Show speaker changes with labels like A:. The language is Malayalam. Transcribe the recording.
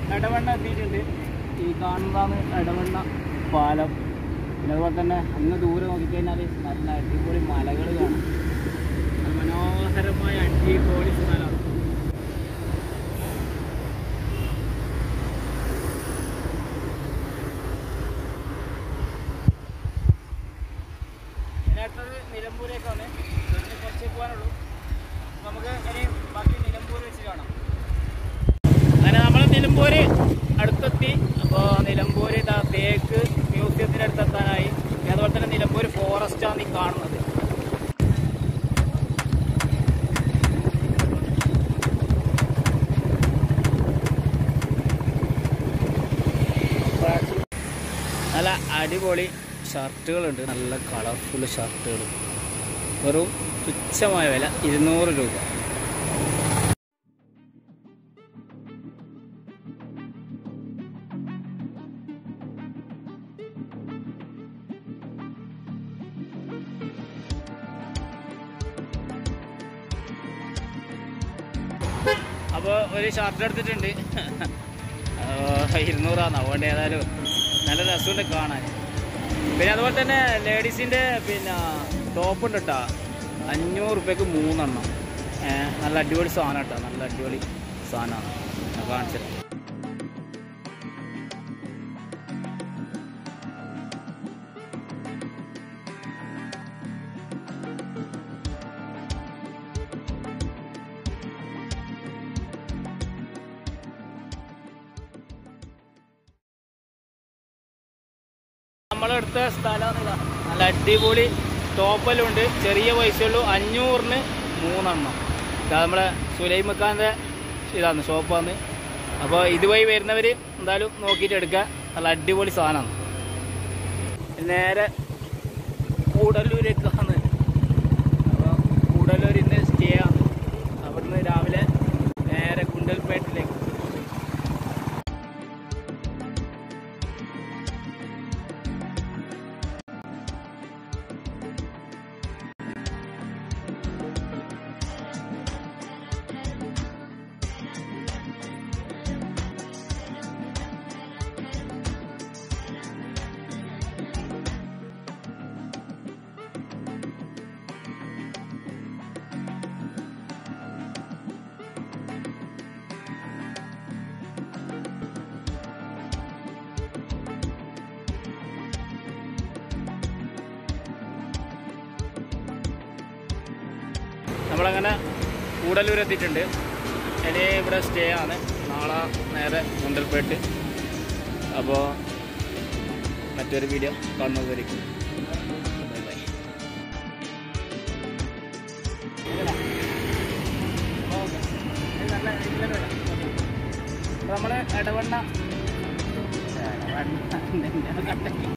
A: എടവണ്ണ എത്തിയിട്ടുണ്ട് ഈ കാണുന്നതാണ് എടവണ്ണ പാലം പിന്നെ അതുപോലെ തന്നെ അങ്ങ് ദൂരെ നോക്കിക്കഴിഞ്ഞാൽ നല്ല അടിപൊളി മലകൾ കാണാം നല്ല മനോഹരമായ അടിപൊളി സ്ഥലമാണ് ഇനി അടുത്തത് നിലമ്പൂരേക്കാണ് ഇവിടുന്ന് കുറച്ച് പോകാനുള്ളൂ അപ്പൊ നമുക്ക് ഇനി ബാക്കി നിലമ്പൂർ വെച്ച് കാണാം അങ്ങനെ നമ്മൾ നിലമ്പൂർ അടുത്തെത്തി അപ്പോൾ നിലമ്പൂർ ഇതാ തേക്ക് മ്യൂസിയത്തിൻ്റെ അടുത്തെത്താനായി പിന്നെ അതുപോലെ തന്നെ നിലമ്പൂർ ഫോറസ്റ്റാണ് ഈ കാണുന്നത് നല്ല അടിപൊളി ഷർട്ടുകളുണ്ട് നല്ല കളർഫുൾ ഷർട്ടുകൾ വെറും തുച്ഛമായ വില ഇരുന്നൂറ് രൂപ അപ്പോൾ ഒരു ഷർട്ട് എടുത്തിട്ടുണ്ട് അപ്പോൾ ഇരുന്നൂറാണ് അതുകൊണ്ട് ഏതായാലും നല്ല രസമുണ്ട് കാണാൻ പിന്നെ അതുപോലെ തന്നെ ലേഡീസിൻ്റെ പിന്നെ ടോപ്പ് ഉണ്ട് കേട്ടോ അഞ്ഞൂറ് റുപ്യക്ക് മൂന്നെണ്ണം ഏ, നല്ല അടിപൊളി സാധനം കേട്ടോ നല്ല അടിപൊളി സാധനമാണ് ഞാൻ കാണിച്ചത് നമ്മളെടുത്ത സ്ഥലമാണ് ഇതാ നല്ല അടിപൊളി ടോപ്പെല്ലാം ഉണ്ട് ചെറിയ പൈസയുള്ളൂ അഞ്ഞൂറിന് മൂന്നെണ്ണം ഇതാ നമ്മളെ സുലൈമക്കാൻ്റെ ഇതാണ് ഷോപ്പാണ് അപ്പോൾ ഇതുവഴി വരുന്നവർ എന്തായാലും നോക്കിയിട്ട് എടുക്കുക നല്ല അടിപൊളി സാധനമാണ് നേരെ കൂടല്ലൂരേക്കാണ് അപ്പോൾ കൂടല്ലൂർ ഇന്ന് സ്റ്റേ ആണ് അവിടുന്ന് രാവിലെ നേരെ കുണ്ടൽപേട്ടിലേക്ക് നമ്മളങ്ങനെ കൂടല്ലൂർ എത്തിയിട്ടുണ്ട് ഇനി ഇവിടെ സ്റ്റേ ആണ് നാളെ നേരെ മുണ്ടൽപേട്ട് അപ്പോൾ മറ്റൊരു വീഡിയോ കാണുന്നതായിരിക്കും ബൈ ബൈ നമ്മൾ ഇടവണ്ണ ഇടവണ്ണ